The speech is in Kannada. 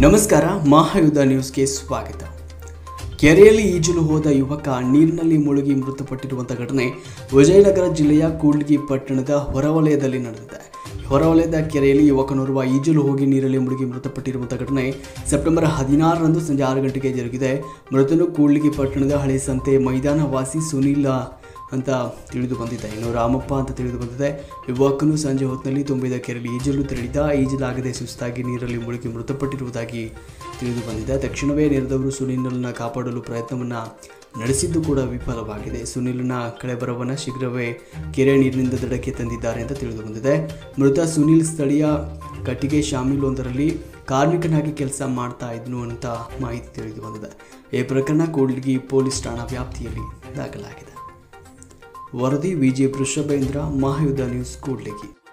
ನಮಸ್ಕಾರ ಮಹಾಯುದ್ಧ ನ್ಯೂಸ್ಗೆ ಸ್ವಾಗತ ಕೆರೆಯಲ್ಲಿ ಈಜಲು ಹೋದ ಯುವಕ ನೀರಿನಲ್ಲಿ ಮುಳುಗಿ ಮೃತಪಟ್ಟಿರುವಂಥ ಘಟನೆ ವಿಜಯನಗರ ಜಿಲ್ಲೆಯ ಕೂಡ್ಲಿಗಿ ಪಟ್ಟಣದ ಹೊರವಲಯದಲ್ಲಿ ನಡೆದಿದೆ ಹೊರವಲಯದ ಕೆರೆಯಲ್ಲಿ ಯುವಕನೋರ್ವ ಈಜಲು ಹೋಗಿ ನೀರಲ್ಲಿ ಮುಳುಗಿ ಮೃತಪಟ್ಟಿರುವಂಥ ಘಟನೆ ಸೆಪ್ಟೆಂಬರ್ ಹದಿನಾರರಂದು ಸಂಜೆ ಆರು ಗಂಟೆಗೆ ಜರುಗಿದೆ ಮೃತನು ಕೂಡ್ಲಿಗಿ ಪಟ್ಟಣದ ಹಳೆ ಸಂತೆ ಮೈದಾನ ವಾಸಿ ಸುನೀಲ ಅಂತ ತಿಳಿದು ಬಂದಿದೆ ಇನ್ನು ರಾಮಪ್ಪ ಅಂತ ತಿಳಿದು ಬಂದಿದೆ ಯುವಕನು ಸಂಜೆ ಹೊತ್ತಿನಲ್ಲಿ ತುಂಬಿದ ಕೆರೆಯಲ್ಲಿ ಈಜಲು ತೆರಳಿದ ಈಜಲಾಗದೆ ಸುಸ್ತಾಗಿ ನೀರಲ್ಲಿ ಮುಳುಗಿ ಮೃತಪಟ್ಟಿರುವುದಾಗಿ ತಿಳಿದು ಬಂದಿದೆ ತಕ್ಷಣವೇ ನೆರೆದವರು ಸುನೀಲನ ಕಾಪಾಡಲು ಪ್ರಯತ್ನವನ್ನು ನಡೆಸಿದ್ದು ಕೂಡ ವಿಫಲವಾಗಿದೆ ಸುನೀಲನ ಕಳೆಬರವನ್ನು ಶೀಘ್ರವೇ ಕೆರೆ ನೀರಿನಿಂದ ದಡಕ್ಕೆ ತಂದಿದ್ದಾರೆ ಅಂತ ತಿಳಿದು ಬಂದಿದೆ ಮೃತ ಸುನೀಲ್ ಸ್ಥಳೀಯ ಕಟ್ಟಿಗೆ ಶಾಮೀಲೊಂದರಲ್ಲಿ ಕಾರ್ಮಿಕನಾಗಿ ಕೆಲಸ ಮಾಡ್ತಾ ಇದ್ನು ಅಂತ ಮಾಹಿತಿ ತಿಳಿದು ಬಂದಿದೆ ಈ ಪ್ರಕರಣ ಕೂಡ್ಲಿಗಿ ಪೊಲೀಸ್ ಠಾಣಾ ವ್ಯಾಪ್ತಿಯಲ್ಲಿ ದಾಖಲಾಗಿದೆ ವರದಿ ವಿಜಯ ವೃಷಭೇಂದ್ರ ಮಹಾಯುದ್ಧ ನ್ಯೂಸ್ ಕೂಡ್ಲಿಗಿ